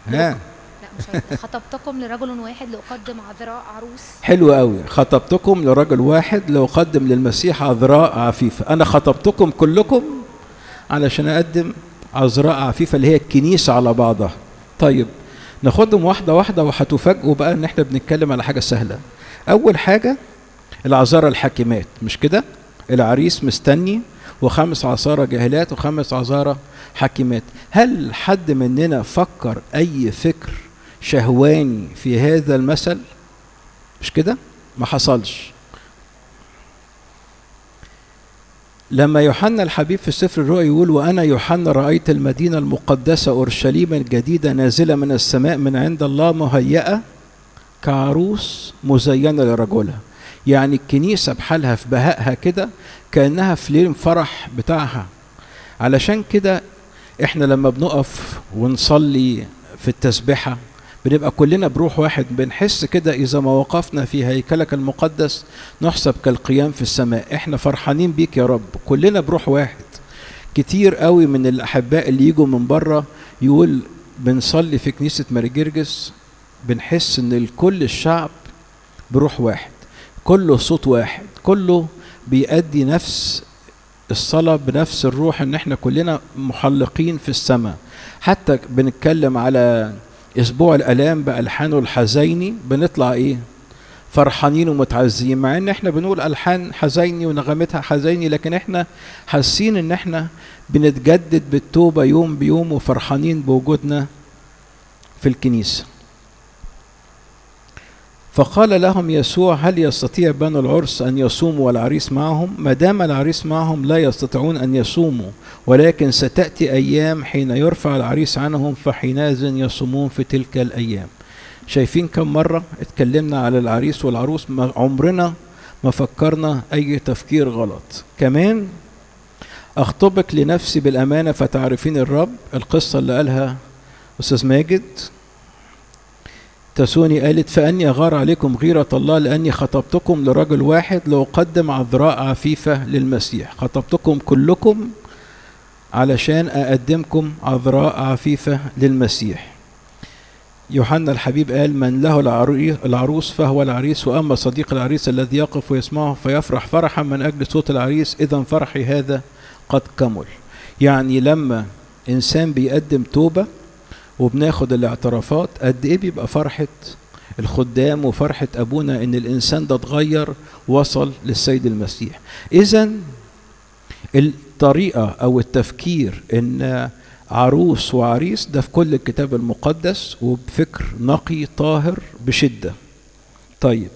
ها لا مش عايزة. خطبتكم لرجل واحد لأقدم عذراء عروس حلو قوي خطبتكم لرجل واحد لأقدم للمسيح عذراء عفيفة أنا خطبتكم كلكم علشان أقدم عذراء عفيفة اللي هي الكنيسة على بعضها طيب ناخدهم واحدة واحدة وهتفاجئوا بقى إن إحنا بنتكلم على حاجة سهلة أول حاجة العذارى الحاكمات مش كده العريس مستني وخمس عذارى جاهلات وخمس عذارى حاكمات هل حد مننا فكر أي فكر شهواني في هذا المثل مش كده ما حصلش لما يوحنا الحبيب في سفر الرؤيا يقول وانا يوحنا رايت المدينه المقدسه اورشليم الجديده نازله من السماء من عند الله مهيئه كعروس مزينه لرجلها يعني الكنيسه بحالها في بهائها كده كانها في ليل فرح بتاعها علشان كده احنا لما بنقف ونصلي في التسبحه بنبقى كلنا بروح واحد بنحس كده اذا ما وقفنا في هيكلك المقدس نحسب كالقيام في السماء احنا فرحانين بيك يا رب كلنا بروح واحد كتير قوي من الاحباء اللي يجوا من بره يقول بنصلي في كنيسه ماري جرجس بنحس ان الكل الشعب بروح واحد كله صوت واحد كله بيأدي نفس الصلاة بنفس الروح ان احنا كلنا محلقين في السماء حتى بنتكلم على اسبوع الالام بالحانه الحزيني بنطلع ايه فرحانين ومتعزين مع ان احنا بنقول الحان حزيني ونغمتها حزيني لكن احنا حاسين ان احنا بنتجدد بالتوبه يوم بيوم وفرحانين بوجودنا في الكنيسه فقال لهم يسوع هل يستطيع بنو العرس ان يصوموا والعريس معهم ما دام العريس معهم لا يستطيعون ان يصوموا ولكن ستاتي ايام حين يرفع العريس عنهم فحينئذ يصومون في تلك الايام شايفين كم مره اتكلمنا على العريس والعروس ما عمرنا ما فكرنا اي تفكير غلط كمان اخطبك لنفسي بالامانه فتعرفين الرب القصه اللي قالها استاذ ماجد تسوني قالت فأني أغار عليكم غيرة الله لأني خطبتكم لرجل واحد لأقدم عذراء عفيفة للمسيح خطبتكم كلكم علشان أقدمكم عذراء عفيفة للمسيح يوحنا الحبيب قال من له العروس فهو العريس وأما صديق العريس الذي يقف ويسمعه فيفرح فرحا من أجل صوت العريس إذا فرحي هذا قد كمل يعني لما إنسان بيقدم توبة وبناخد الاعترافات قد ايه بيبقى فرحه الخدام وفرحه ابونا ان الانسان ده اتغير وصل للسيد المسيح اذا الطريقه او التفكير ان عروس وعريس ده في كل الكتاب المقدس وبفكر نقي طاهر بشده طيب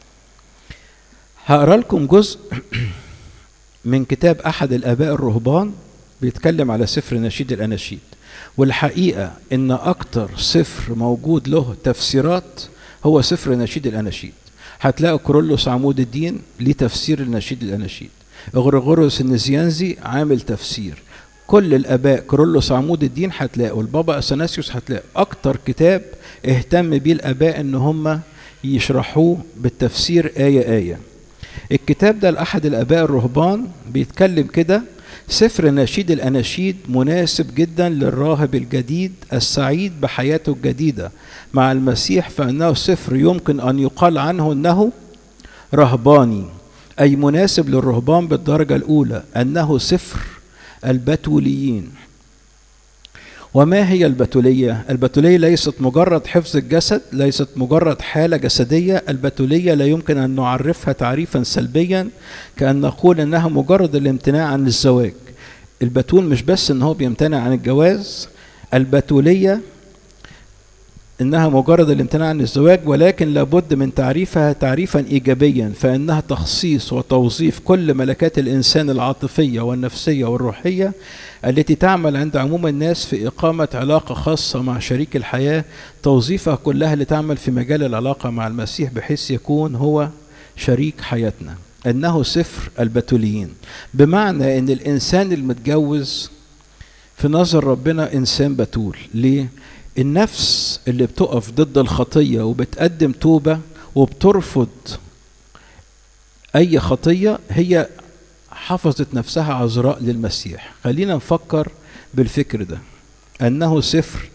هقرا لكم جزء من كتاب احد الاباء الرهبان بيتكلم على سفر نشيد الاناشيد والحقيقة إن أكتر سفر موجود له تفسيرات هو سفر نشيد الأناشيد هتلاقوا كرولوس عمود الدين ليه تفسير النشيد الأناشيد غرغوريوس النزيانزي عامل تفسير كل الآباء كرولوس عمود الدين هتلاقوا البابا أثناسيوس هتلاقوا أكتر كتاب اهتم بيه الآباء إن هم يشرحوه بالتفسير آية آية الكتاب ده لأحد الآباء الرهبان بيتكلم كده سفر نشيد الأناشيد مناسب جدا للراهب الجديد السعيد بحياته الجديدة مع المسيح فإنه سفر يمكن أن يقال عنه أنه رهباني أي مناسب للرهبان بالدرجة الأولى أنه سفر البتوليين وما هي البتولية؟ البتولية ليست مجرد حفظ الجسد، ليست مجرد حالة جسدية، البتولية لا يمكن أن نعرفها تعريفا سلبيا كأن نقول أنها مجرد الامتناع عن الزواج. البتول مش بس أن هو بيمتنع عن الجواز، البتولية انها مجرد الامتناع عن الزواج ولكن لابد من تعريفها تعريفا ايجابيا فانها تخصيص وتوظيف كل ملكات الانسان العاطفيه والنفسيه والروحيه التي تعمل عند عموم الناس في اقامه علاقه خاصه مع شريك الحياه توظيفها كلها لتعمل في مجال العلاقه مع المسيح بحيث يكون هو شريك حياتنا انه سفر البتوليين بمعنى ان الانسان المتجوز في نظر ربنا انسان بتول ليه النفس اللي بتقف ضد الخطية وبتقدم توبة وبترفض أي خطية هي حفظت نفسها عذراء للمسيح خلينا نفكر بالفكر ده أنه سفر